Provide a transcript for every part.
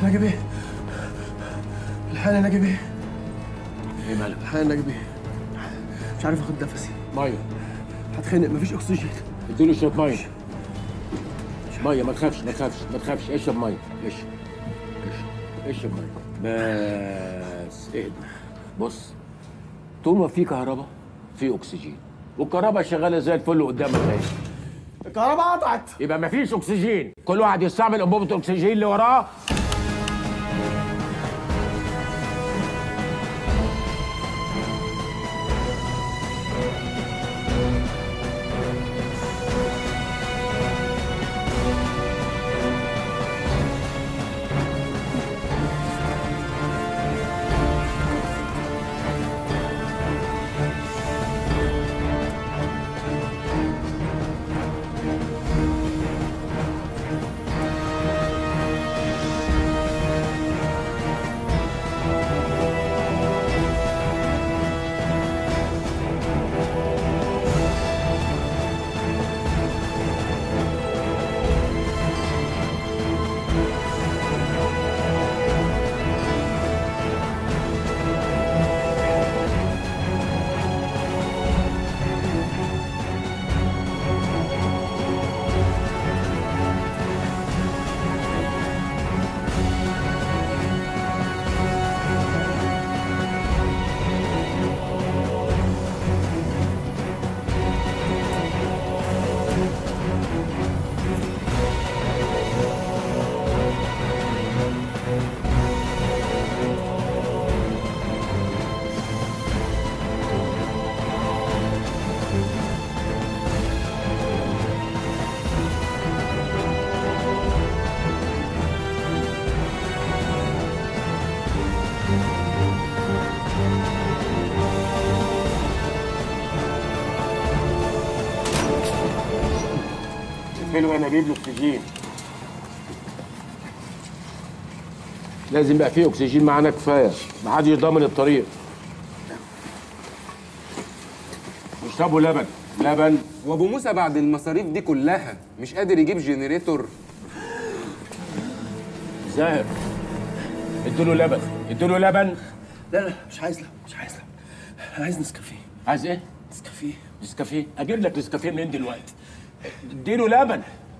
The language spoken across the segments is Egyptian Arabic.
نجيب ايه؟ الحقني نجيب ايه؟ ايه مالك الحقني نجيب ايه؟ مش عارف اخد نفسي ميه هتخنق مفيش اكسجين اديله شويه ميه ميه ما تخافش ما تخافش ما تخافش اشرب ميه اشرب اشرب اشرب ميه بس اهدى بص طول ما في كهرباء في اكسجين والكهرباء شغاله زي الفل قدامك اهي الكهرباء قطعت يبقى ما فيش اكسجين كل واحد يستعمل انبوبه الاكسجين اللي وراه اقفله انا اجيب له اكسجين لازم يبقى فيه اكسجين معانا كفايه ما حدش ضامن الطريق اشربوا لبن لبن وابو موسى بعد المصاريف دي كلها مش قادر يجيب جنريتور زاهر ادوا له لبن ادوا له لبن لا لا مش عايز لا مش عايز لا عايز نسكافيه عايز ايه؟ نسكافيه نسكافيه اجيب لك نسكافيه منين دلوقتي؟ اديله لبن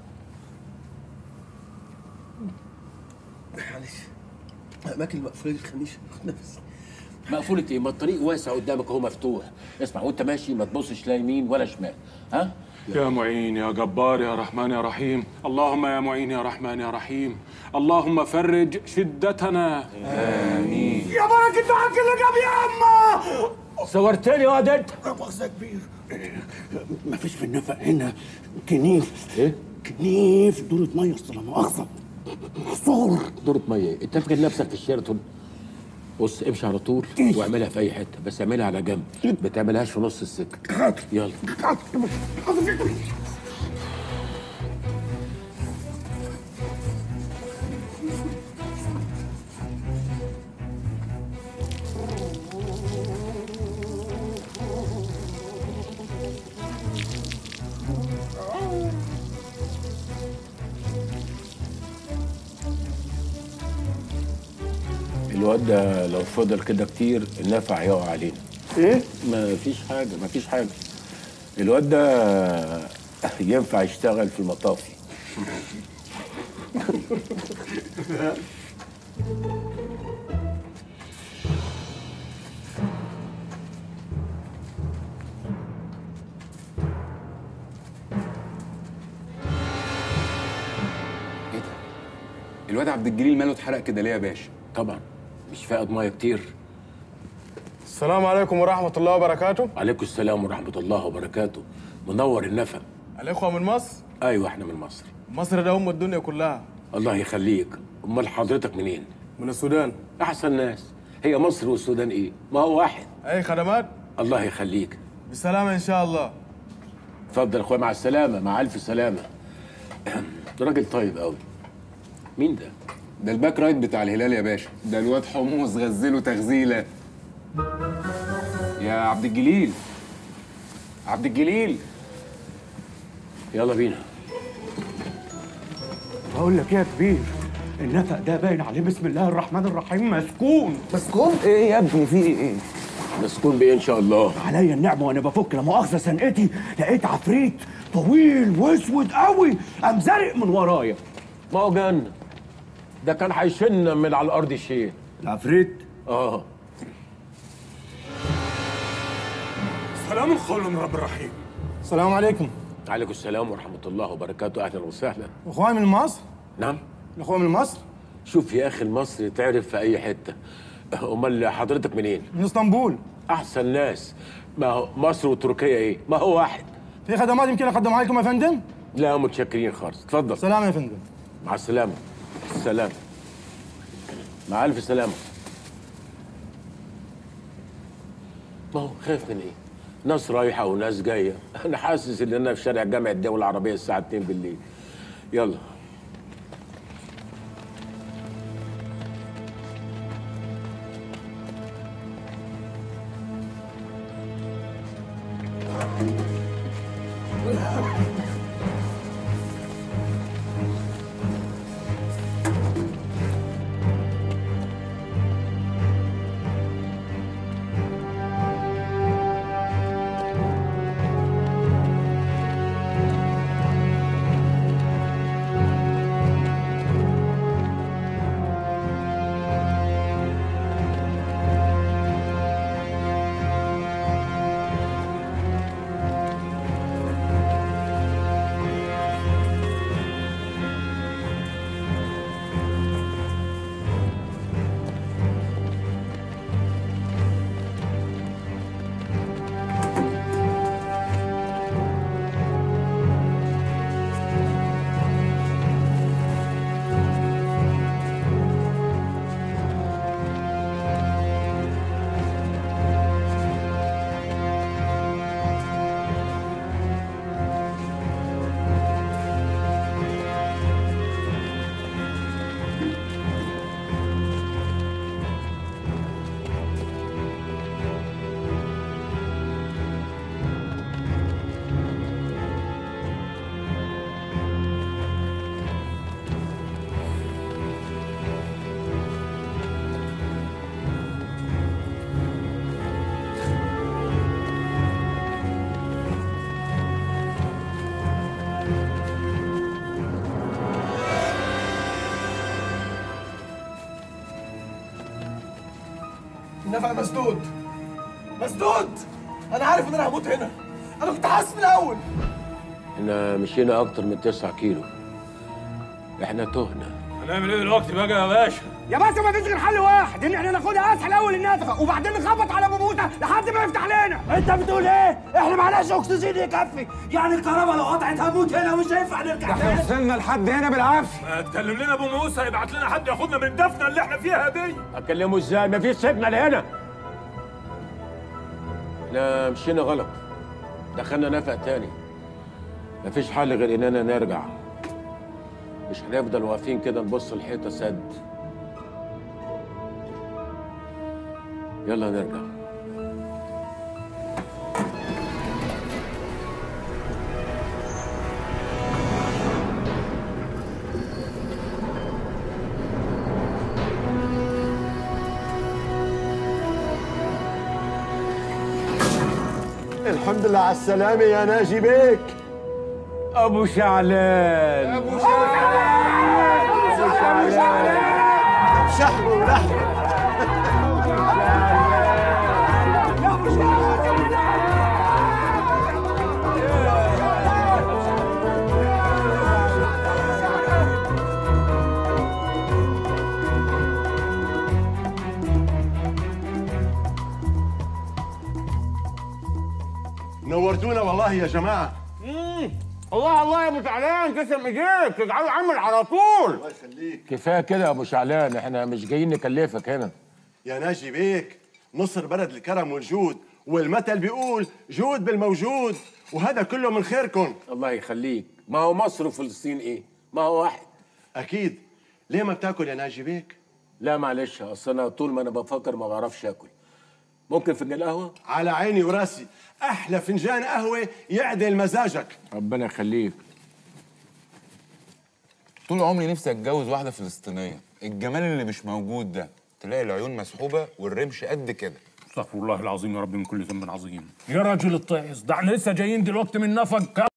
معلش الاماكن المقفوله دي تخلينيش اخد نفسي مقفولة ايه؟ ما الطريق واسع قدامك اهو مفتوح اسمع وانت ماشي ما تبصش لا يمين ولا شمال ها؟ يا معين يا جبار يا رحمن يا رحيم اللهم يا معين يا رحمن يا رحيم اللهم فرج شدتنا يا بركة حق اللي جاب يا اما صورتني يا واد انت مؤاخذة كبير مفيش في النفق هنا كنيف ايه؟ كنيف دورة مية اصل لا مؤاخذة محصور دورة مية انت فاكر نفسك في الشيراتون بص امشي على طول واعملها في اي حته بس اعملها على جنب ما تعملهاش في نص السكه يلا الواد ده لو فضل كده كتير النفع يقع علينا ايه؟ ما فيش حاجه ما فيش حاجه الواد ده ينفع يشتغل في المطافي ايه ده الواد عبد الجليل ماله اتحرق كده ليه يا باشا طبعا مش فاقد ميه كتير السلام عليكم ورحمة الله وبركاته عليكم السلام ورحمه الله وبركاته منور النفق الإخوة من مصر ايوه احنا من مصر مصر ده أم الدنيا كلها الله يخليك امال حضرتك منين من السودان احسن ناس هي مصر والسودان ايه ما هو واحد أي خدمات الله يخليك بالسلامة إن شاء الله اتفضل يا اخويا مع السلامه مع الف سلامه ده راجل طيب قوي مين ده ده الباك رايت بتاع الهلال يا باشا ده الواد حمص غزله تغزيله يا عبد الجليل عبد الجليل يلا بينا بقول لك ايه يا كبير النفق ده باين عليه بسم الله الرحمن الرحيم مسكون مسكون ايه يا ابني في ايه مسكون بايه ان شاء الله عليا النعمة وانا بفك لا مؤاخذة سنقتي لقيت عفريت طويل واسود قوي قام زارق من ورايا ما هو جنة ده كان هيشن من على الارض شيء العفريت اه سلام قول من رب الرحيم السلام عليكم عليكم السلام ورحمه الله وبركاته اهلا وسهلا اخواني من مصر نعم الاخوه من مصر شوف يا اخي المصري تعرف في اي حته امال حضرتك منين من اسطنبول احسن ناس ما هو مصر وتركيا ايه ما هو واحد في خدمات يمكن اقدمها لكم يا فندم لا متشكرين خالص اتفضل سلام يا فندم مع السلامه السلام مع الف سلامه ما هو خايف من ايه ناس رايحه وناس جايه انا حاسس ان انا في شارع جامع الدول العربيه الساعه 2 بالليل يلا النفق مسدود مسدود انا عارف ان انا هموت هنا انا كنت حاسس من الاول احنا مشينا اكتر من 9 كيلو احنا تهنا هنعمل ايه دلوقتي بقى يا باشا يا باشا ما فيش غير حل واحد ان احنا ناخدها اسهل اول النفقه وبعدين نخبط على ابو موسى لحد ما يفتح لنا انت بتقول ايه احنا معناش اكسجين يكفي يعني الكهرباء لو قطعت هموت هنا ومش هينفع نرجع تاني وصلنا لحد هنا بالعافيه ما تكلم لنا ابو موسى يبعت لنا حد ياخدنا من الدفنه اللي احنا فيها دي اكلمه ازاي مفيش سيجنال هنا احنا مشينا غلط دخلنا نفق تاني مفيش حل غير اننا نرجع مش هنفضل واقفين كده نبص الحيطه سد يلا نرجع الحمد لله على السلامة يا ناجي بيك ابو شعلان ابو شحم ولحم نورتونا والله يا جماعة الله الله يا ابو شعلان تسلم ايديك تجعله عمل على طول الله يخليك كفايه كده يا ابو شعلان احنا مش جايين نكلفك هنا يا ناجي بيك مصر بلد الكرم والجود والمثل بيقول جود بالموجود وهذا كله من خيركم الله يخليك ما هو مصر وفلسطين ايه ما هو واحد أكيد ليه ما بتاكل يا ناجي بيك؟ لا معلش اصل انا طول ما انا بفكر ما بعرفش اكل ممكن فنجان قهوه على عيني وراسي أحلى فنجان قهوة يعدل مزاجك ربنا يخليك طول عمري نفسي اتجوز واحده فلسطينيه الجمال اللي مش موجود ده تلاقي العيون مسحوبه والرمش قد كده استغفر الله العظيم يا رب من كل ذنب عظيم يا راجل الطعس ده احنا لسه جايين دلوقتي من نفق